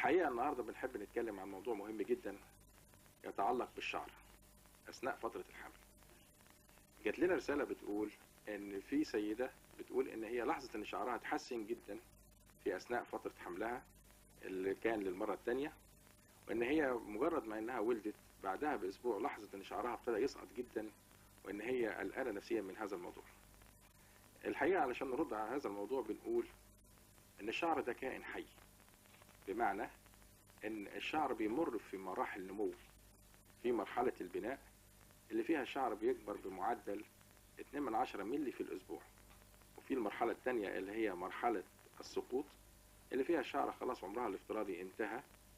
الحقيقة النهاردة بنحب نتكلم عن موضوع مهم جدا يتعلق بالشعر أثناء فترة الحمل جات لنا رسالة بتقول إن في سيدة بتقول إن هي لاحظت إن شعرها اتحسن جدا في أثناء فترة حملها اللي كان للمرة الثانية وإن هي مجرد ما إنها ولدت بعدها بأسبوع لاحظت إن شعرها ابتدى يسقط جدا وإن هي قلقانة نفسيا من هذا الموضوع. الحقيقة علشان نرد على هذا الموضوع بنقول إن الشعر ده كائن حي بمعنى ان الشعر بيمر في مراحل نمو في مرحلة البناء اللي فيها الشعر بيكبر بمعدل 2 من 10 ملي في الاسبوع وفي المرحلة الثانية اللي هي مرحلة السقوط اللي فيها الشعر خلاص عمرها الافتراضي انتهى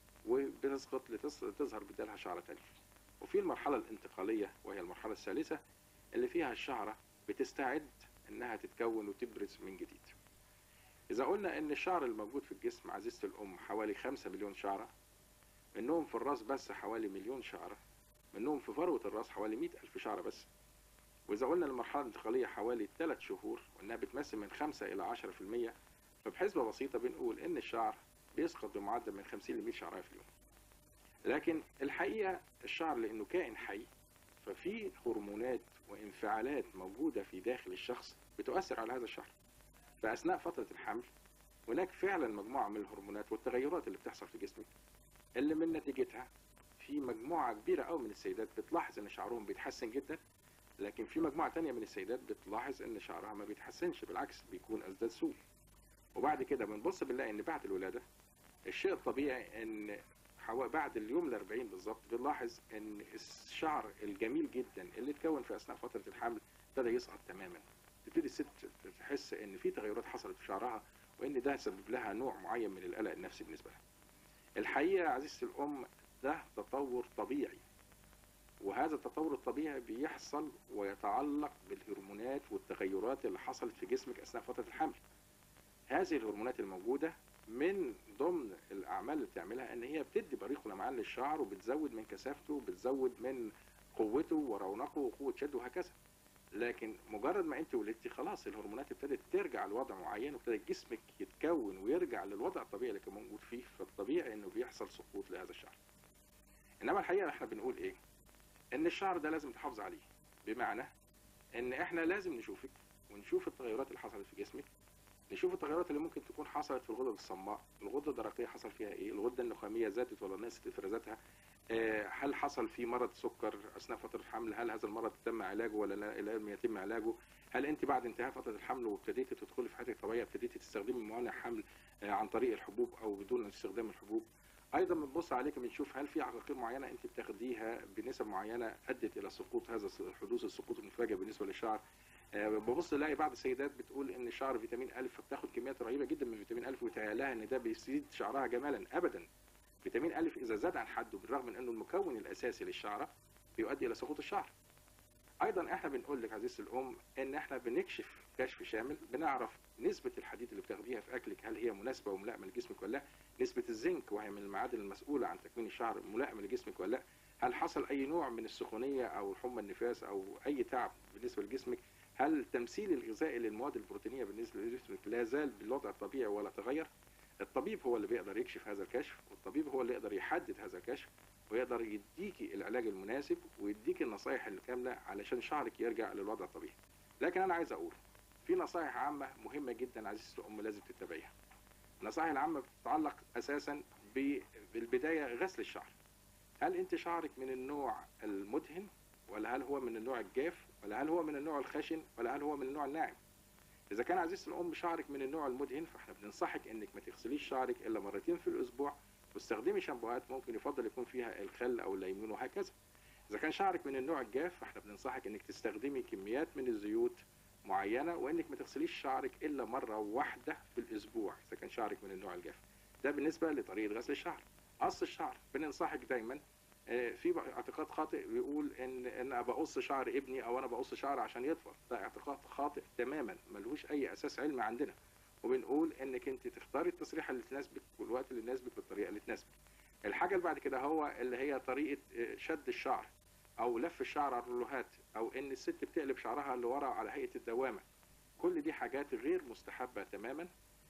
وبتسقط لتظهر بدالها شعر تاني وفي المرحلة الانتقالية وهي المرحلة الثالثة اللي فيها الشعرة بتستعد انها تتكون وتبرز من جديد إذا قلنا إن الشعر الموجود في الجسم عزيزة الأم حوالي 5 مليون شعرة منهم في الراس بس حوالي مليون شعرة منهم في فروة الراس حوالي 100 ألف شعرة بس وإذا قلنا المرحلة الانتقالية حوالي 3 شهور وإنها بتمثل من 5 إلى 10% فبحسبة بسيطة بنقول إن الشعر بيسقط بمعدل من 50 ل 100 شعرة في اليوم لكن الحقيقة الشعر لأنه كائن حي ففي هرمونات وانفعالات موجودة في داخل الشخص بتؤثر على هذا الشعر فاثناء فتره الحمل هناك فعلا مجموعه من الهرمونات والتغيرات اللي بتحصل في جسمك اللي من نتيجتها في مجموعه كبيره قوي من السيدات بتلاحظ ان شعرهم بيتحسن جدا لكن في مجموعه تانية من السيدات بتلاحظ ان شعرها ما بيتحسنش بالعكس بيكون ازداد سوء وبعد كده بنبص بنلاقي ان بعد الولاده الشيء الطبيعي ان حوا- بعد اليوم ال 40 بالظبط بنلاحظ ان الشعر الجميل جدا اللي اتكون في اثناء فتره الحمل ابتدى يسقط تماما تبتدي الست تحس ان في تغيرات حصلت في شعرها وان ده سبب لها نوع معين من القلق النفسي بالنسبه لها. الحقيقه عزيزتي الام ده تطور طبيعي وهذا التطور الطبيعي بيحصل ويتعلق بالهرمونات والتغيرات اللي حصلت في جسمك اثناء فتره الحمل. هذه الهرمونات الموجوده من ضمن الاعمال اللي بتعملها ان هي بتدي بريق ولمعان للشعر وبتزود من كثافته وبتزود من قوته ورونقه وقوه شده وهكذا. لكن مجرد ما انت ولدتي خلاص الهرمونات ابتدت ترجع لوضع معين وابتدى جسمك يتكون ويرجع للوضع الطبيعي اللي كان موجود فيه فالطبيعي انه بيحصل سقوط لهذا الشعر. انما الحقيقه احنا بنقول ايه؟ ان الشعر ده لازم تحافظ عليه بمعنى ان احنا لازم نشوفك ونشوف التغيرات اللي حصلت في جسمك نشوف التغيرات اللي ممكن تكون حصلت في الغدد الصماء الغده الدرقيه حصل فيها ايه الغده النخاميه زادت ولا نقصت افرازاتها آه، هل حصل في مرض سكر اثناء فتره الحمل هل هذا المرض تم علاجه ولا لا لم يتم علاجه هل انت بعد انتهاء فتره الحمل وابتديتي تدخلي في حياتك الطبيعيه ابتديتي تستخدمي موانع حمل آه، عن طريق الحبوب او بدون استخدام الحبوب ايضا بنبص عليك بنشوف هل في عقاقير معينه انت بتاخديها بنسب معينه ادت الى سقوط هذا حدوث السقوط المفاجئ بالنسبه للشعر آه، ببص الاقي بعض السيدات بتقول ان الشعر فيتامين الف فبتاخد كميات رهيبه جدا من فيتامين الف وتهيأ ان ده بيزيد شعرها جمالا ابدا فيتامين الف اذا زاد عن حده بالرغم من انه المكون الاساسي للشعره بيؤدي الى سقوط الشعر ايضا احنا بنقول لك عزيزتي الام ان احنا بنكشف كشف شامل بنعرف نسبه الحديد اللي بتاخديها في اكلك هل هي مناسبه وملائمه لجسمك ولا لا نسبه الزنك وهي من المعادن المسؤوله عن تكوين الشعر ملائمه لجسمك ولا لا هل حصل اي نوع من السخونيه او حمى النفاس او اي تعب بالنسبه لجسمك هل التمثيل الغذائي للمواد البروتينيه بالنسبه لجسمك لا زال بالوضع الطبيعي ولا تغير الطبيب هو اللي بيقدر يكشف هذا الكشف والطبيب هو اللي يقدر يحدد هذا الكشف ويقدر يديكي العلاج المناسب ويديكي النصائح الكامله علشان شعرك يرجع للوضع الطبيعي لكن انا عايز اقول في نصائح عامه مهمه جدا عزيزتي الام لازم تتبعيها النصائح العامه بتتعلق اساسا ب- بالبدايه غسل الشعر هل انت شعرك من النوع المدهن ولا هل هو من النوع الجاف ولا هل هو من النوع الخشن ولا هل هو من النوع الناعم اذا كان عزيزتي الام شعرك من النوع المدهن فاحنا بننصحك انك ما تغسليش شعرك الا مرتين في الاسبوع واستخدمي شامبوهات ممكن يفضل يكون فيها الخل او الليمون وهكذا اذا كان شعرك من النوع الجاف فاحنا بننصحك انك تستخدمي كميات من الزيوت معينه وانك ما تغسليش شعرك الا مره واحده في الاسبوع اذا كان شعرك من النوع الجاف ده بالنسبه لطريقه غسل الشعر قص الشعر بننصحك دايما آه، في بقى اعتقاد خاطئ بيقول ان ان انا بقص شعر ابني او انا بقص شعر عشان يطول ده اعتقاد خاطئ تماما ملهوش اي اساس علمي عندنا وبنقول انك انت تختاري التسريحه اللي تناسبك والوقت اللي يناسبك بالطريقه اللي تناسبك الحاجه اللي بعد كده هو اللي هي طريقه آه، شد الشعر او لف الشعر على الرولوهات او ان الست بتقلب شعرها لورا على هيئه الدوامه كل دي حاجات غير مستحبه تماما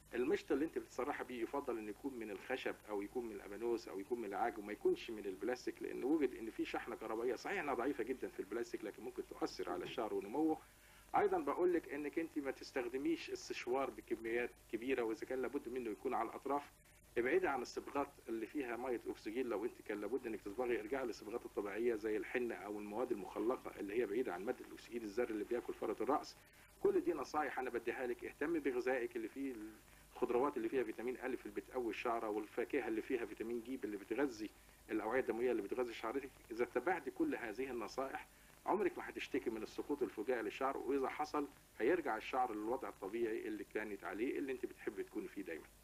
المشط اللي انت بتسرحها بيه يفضل ان يكون من الخشب او يكون من الابانوس او يكون من العاج وما يكونش من البلاستيك لان وجد ان في شحنه كهربائيه صحيح انها ضعيفه جدا في البلاستيك لكن ممكن تؤثر على الشعر ونموه ايضا بقول لك انك انت ما تستخدميش السشوار بكميات كبيره واذا كان لابد منه يكون على الاطراف ابعدي عن الصبغات اللي فيها ميه اكسجين لو انت كان لابد انك تصبغي ارجعي للصبغات الطبيعيه زي الحنه او المواد المخلقه اللي هي بعيده عن ماده الاكسجين الذري اللي بياكل فره الراس كل دي نصايح انا بديها لك اهتمي بغذائك اللي فيه الخضروات اللي فيها فيتامين أ اللي بتقوي الشعره والفاكهه اللي فيها فيتامين ج اللي بتغذي الاوعيه الدمويه اللي بتغذي شعرتك اذا اتبعت كل هذه النصائح عمرك ما هتشتكي من السقوط الفجائي للشعر واذا حصل هيرجع الشعر للوضع الطبيعي اللي كانت عليه اللي انت بتحب تكوني فيه دايما